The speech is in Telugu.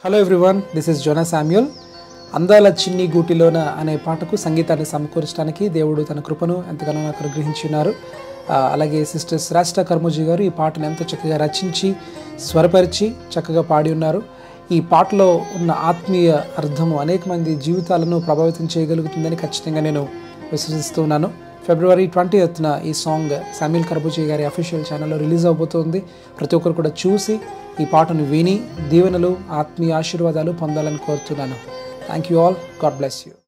hello everyone this is Jona Samuel అందాల చిన్ని గూటిలోన అనే పాటకు సంగీతాన్ని సమకూర్చడానికి దేవుడు తన కృపను ఎంతగానో నాకు అనుగ్రహించున్నారు ఆ, అలాగే సిస్టర్ శ్రేష్ఠ కర్మజీ గారు ఈ పాటను ఎంతో చక్కగా రచించి స్వరపరిచి చక్కగా పాడి ఉన్నారు ఈ పాటలో ఉన్న ఆత్మీయ అర్థము అనేక మంది జీవితాలను ప్రభావితం చేయగలుగుతుందని ఖచ్చితంగా నేను విశ్వసిస్తున్నాను ఫిబ్రవరి ట్వంటీ ఎత్తున ఈ సాంగ్ సామ్యుల్ కర్బూజీ గారి అఫీషియల్ ఛానల్లో రిలీజ్ అవబోతోంది ప్రతి ఒక్కరు కూడా చూసి ఈ పాటను విని దీవెనలు ఆత్మీయ ఆశీర్వాదాలు పొందాలని కోరుతున్నాను thank you all God bless you